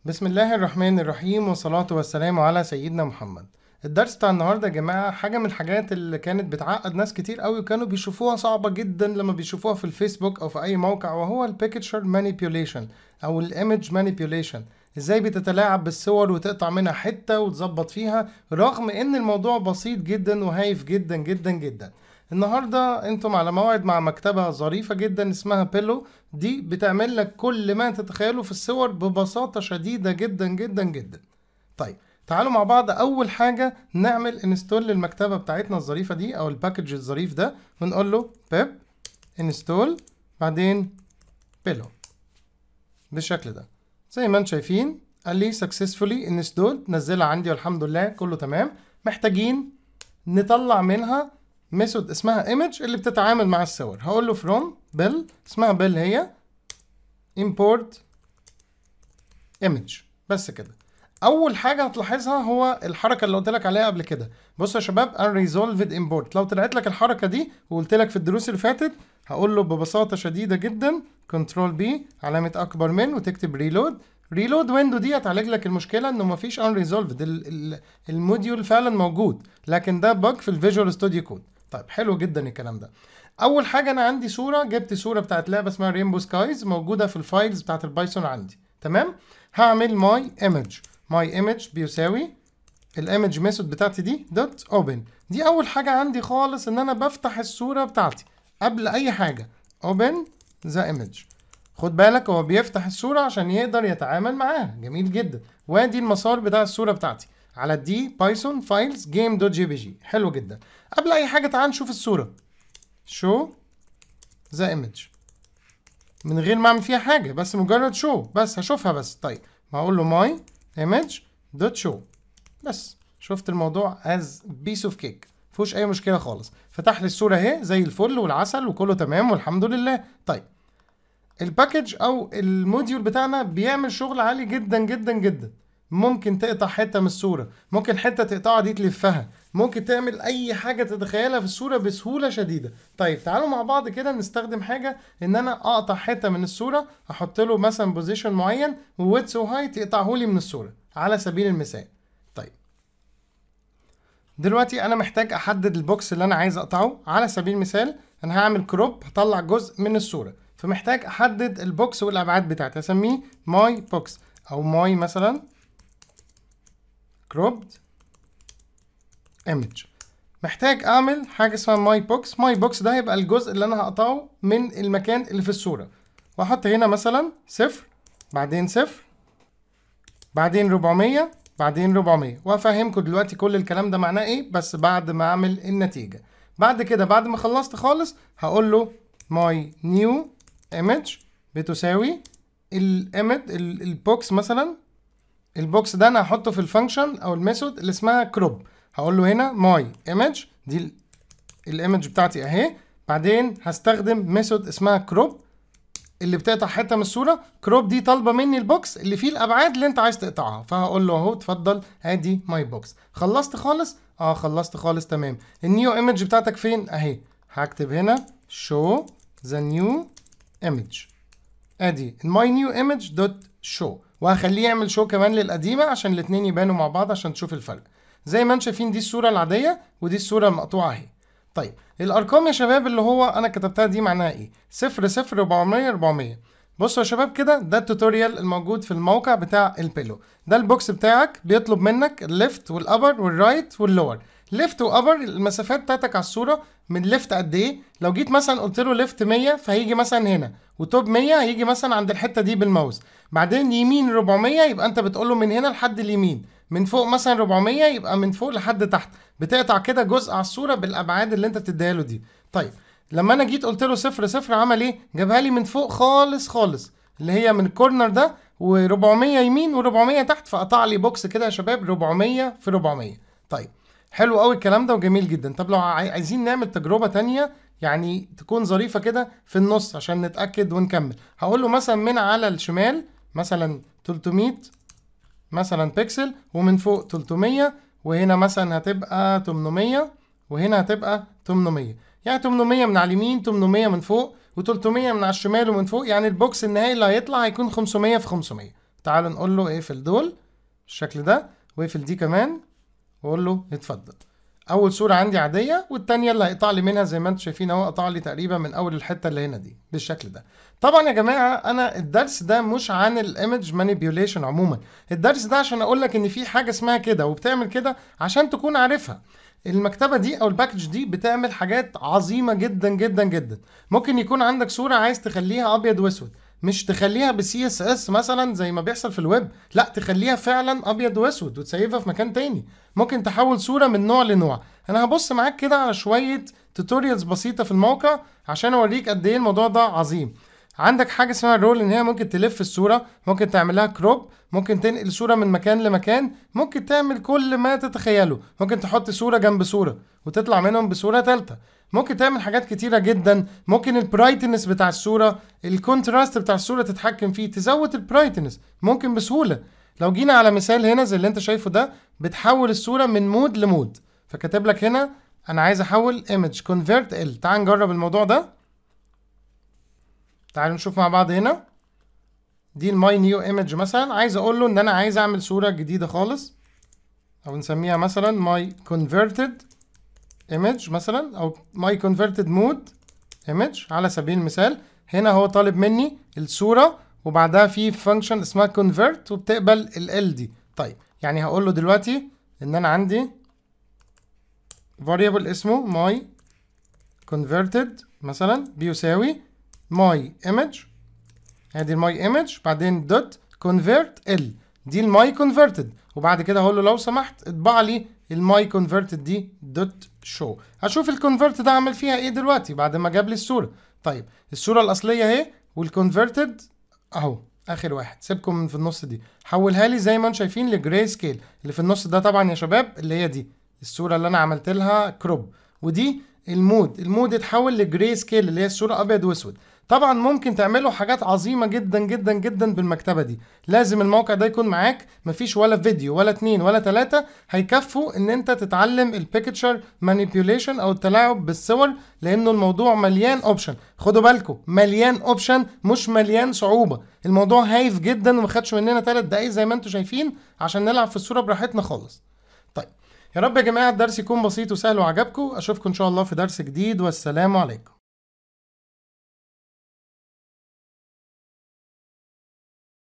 بسم الله الرحمن الرحيم والصلاة والسلام على سيدنا محمد الدرس بتاع النهارده يا جماعة حاجة من الحاجات اللي كانت بتعقد ناس كتير قوي وكانوا بيشوفوها صعبة جدا لما بيشوفوها في الفيسبوك أو في أي موقع وهو البيكتشر مانيبيوليشن أو الايمج مانيبيوليشن ازاي بتتلاعب بالصور وتقطع منها حتة وتظبط فيها رغم ان الموضوع بسيط جدا وهايف جدا جدا جدا النهارده انتم على موعد مع مكتبة ظريفة جدا اسمها بيلو دي بتعمل لك كل ما تتخيله في الصور ببساطة شديدة جدا جدا جدا طيب تعالوا مع بعض اول حاجة نعمل انستول للمكتبة بتاعتنا الظريفة دي او الباكج الظريف ده ونقول له بيب انستول بعدين بيلو بالشكل ده زي ما انتم شايفين قال لي successfully installed نزلها عندي والحمد لله كله تمام محتاجين نطلع منها ميثود اسمها image اللي بتتعامل مع الصور هقول له from bill اسمها bill هي import image بس كده اول حاجه هتلاحظها هو الحركه اللي قلت لك عليها قبل كده بصوا يا شباب unresolved import لو طلعت لك الحركه دي وقلت لك في الدروس اللي فاتت هقول له ببساطه شديده جدا كنترول بي علامه اكبر من وتكتب ريلود ريلود ويندو دي هتعالج لك المشكله انه مفيش unresolved ال- ال- الموديول فعلا موجود لكن ده بج في الفيجوال ستوديو كود طيب حلو جدا الكلام ده اول حاجه انا عندي صوره جبت صوره بتاعت لعبه اسمها رينبو سكايز موجوده في الفايلز بتاعت البايثون عندي تمام هعمل ماي ايمج ماي ايمج بيساوي الايمج ميثود بتاعتي دي دوت اوبن دي اول حاجه عندي خالص ان انا بفتح الصوره بتاعتي قبل اي حاجه اوبن ذا ايمج خد بالك هو بيفتح الصوره عشان يقدر يتعامل معاها جميل جدا وادي المسار بتاع الصوره بتاعتي على الدي بايثون فايلز جيم دوت جي بي جي حلو جدا قبل اي حاجه تعال نشوف الصوره شو ذا ايمج من غير ما اعمل فيها حاجه بس مجرد شو بس هشوفها بس طيب ما اقول له ماي ايمج دوت شو بس شفت الموضوع از بيس اوف كيك مفيهوش اي مشكله خالص فتح لي الصوره اهي زي الفل والعسل وكله تمام والحمد لله طيب الباكج او الموديول بتاعنا بيعمل شغل عالي جدا جدا جدا ممكن تقطع حته من الصوره ممكن حته تقطعها دي تلفها ممكن تعمل اي حاجه تتخيلها في الصوره بسهوله شديده طيب تعالوا مع بعض كده نستخدم حاجه ان انا اقطع حته من الصوره احط له مثلا بوزيشن معين وويتس وهايت يقطعه لي من الصوره على سبيل المثال طيب دلوقتي انا محتاج احدد البوكس اللي انا عايز اقطعه على سبيل المثال انا هعمل كروب هطلع جزء من الصوره فمحتاج احدد البوكس والابعاد بتاعتي اسميه ماي بوكس او ماي مثلا كروبد ايمج محتاج اعمل حاجه اسمها ماي بوكس ماي بوكس ده هيبقى الجزء اللي انا هقطعه من المكان اللي في الصوره واحط هنا مثلا صفر بعدين صفر بعدين 400 بعدين 400 وهفهمكم دلوقتي كل الكلام ده معناه ايه بس بعد ما اعمل النتيجه بعد كده بعد ما خلصت خالص هقول له ماي نيو ايمج بتساوي الايمج البوكس مثلا البوكس ده انا هحطه في الفانكشن او الميثود اللي اسمها كروب هقول له هنا ماي ايمج دي الايمج بتاعتي اهي بعدين هستخدم ميثود اسمها كروب اللي بتقطع حته من الصوره كروب دي طالبه مني البوكس اللي فيه الابعاد اللي انت عايز تقطعها فهقول له اهو اتفضل ادي ماي بوكس خلصت خالص اه خلصت خالص تمام النيو ايمج بتاعتك فين اهي هكتب هنا show the new image ادي الماي نيو ايمج دوت شو وهخليه يعمل شو كمان للقديمه عشان الاتنين يبانوا مع بعض عشان تشوف الفرق زي ما انتم شايفين دي الصوره العاديه ودي الصوره المقطوعه اهي طيب الارقام يا شباب اللي هو انا كتبتها دي معناها ايه 0 0 400 400 بصوا يا شباب كده ده التوتوريال الموجود في الموقع بتاع البيلو ده البوكس بتاعك بيطلب منك الليفت والابر والرايت واللور ليفت وابر المسافات بتاعتك على الصوره من ليفت قد ايه لو جيت مثلا قلت له ليفت 100 فهيجي مثلا هنا وتوب 100 هيجي مثلا عند الحته دي بالماوس بعدين يمين 400 يبقى انت بتقول له من هنا لحد اليمين من فوق مثلا 400 يبقى من فوق لحد تحت بتقطع كده جزء على الصوره بالابعاد اللي انت بتديها له دي طيب لما انا جيت قلت له صفر صفر عمل ايه جابها لي من فوق خالص خالص اللي هي من الكورنر ده و400 يمين و400 تحت فقطع لي بوكس كده يا شباب 400 في 400 طيب حلو قوي الكلام ده وجميل جدا طب لو عاي- عايزين نعمل تجربه تانية يعني تكون ظريفه كده في النص عشان نتاكد ونكمل هقول له مثلا من على الشمال مثلا 300 مثلا بيكسل ومن فوق 300 وهنا مثلا هتبقى 800 وهنا هتبقى 800 يعني 800 من على اليمين 800 من فوق و300 من على الشمال ومن فوق يعني البوكس النهائي اللي هيطلع هيكون 500 في 500 تعالوا نقول له اقفل دول بالشكل ده واقفل دي كمان واقول له اتفضل اول صوره عندي عاديه والتانيه اللي هيقطع لي منها زي ما انتم شايفين اهو قطع لي تقريبا من اول الحته اللي هنا دي بالشكل ده طبعا يا جماعه انا الدرس ده مش عن الايمج مانيبيوليشن عموما الدرس ده عشان اقول لك ان في حاجه اسمها كده وبتعمل كده عشان تكون عارفها المكتبه دي او الباكج دي بتعمل حاجات عظيمه جدا جدا جدا ممكن يكون عندك صوره عايز تخليها ابيض واسود مش تخليها بسي اس اس مثلا زي ما بيحصل في الويب لا تخليها فعلا ابيض واسود وتسيبها في مكان تاني ممكن تحول صوره من نوع لنوع انا هبص معاك كده على شويه توتوريالز بسيطه في الموقع عشان اوريك قد ايه الموضوع ده عظيم عندك حاجه اسمها الرول ان هي ممكن تلف الصوره ممكن تعمل لها كروب ممكن تنقل صوره من مكان لمكان ممكن تعمل كل ما تتخيله ممكن تحط صوره جنب صوره وتطلع منهم بصوره ثالثه ممكن تعمل حاجات كتيره جدا ممكن البرايتنس بتاع الصوره الكونتراست بتاع الصوره تتحكم فيه تزود البرايتنس ممكن بسهوله لو جينا على مثال هنا زي اللي انت شايفه ده بتحول الصوره من مود لمود فكاتب لك هنا انا عايز احول ايمج كونفرت ال تعال نجرب الموضوع ده تعالوا نشوف مع بعض هنا دي الماي نيو ايمج مثلا عايز اقول له ان انا عايز اعمل صوره جديده خالص او نسميها مثلا ماي كونفرتد ايمج مثلا او ماي كونفرتد مود ايمج على سبيل المثال هنا هو طالب مني الصوره وبعدها في فانكشن اسمها convert وبتقبل ال دي طيب يعني هقول له دلوقتي ان انا عندي variable اسمه my converted مثلا بيساوي my image ادي الماي ايمج بعدين دوت convert ال دي الماي converted وبعد كده هقول له لو سمحت اطبع لي الماي converted دي دوت شو هشوف الكونفرت ده عمل فيها ايه دلوقتي بعد ما جاب لي الصوره طيب الصوره الاصليه اهي والكونفرتد اهو اخر واحد سيبكم من في النص دي حولها لي زي ما انتم شايفين لجراي سكيل اللي في النص ده طبعا يا شباب اللي هي دي الصوره اللي انا عملت لها كروب ودي المود المود اتحول لجراي سكيل اللي هي الصوره ابيض واسود طبعا ممكن تعملوا حاجات عظيمة جدا جدا جدا بالمكتبة دي لازم الموقع ده يكون معاك مفيش ولا فيديو ولا اتنين ولا تلاتة هيكفوا ان انت تتعلم البيكتشر مانيبيوليشن او التلاعب بالصور لانه الموضوع مليان اوبشن خدوا بالكم مليان اوبشن مش مليان صعوبة الموضوع هايف جدا وما خدش مننا تلات دقايق زي ما انتم شايفين عشان نلعب في الصورة براحتنا خالص طيب يا رب يا جماعة الدرس يكون بسيط وسهل وعجبكم اشوفكم ان شاء الله في درس جديد والسلام عليكم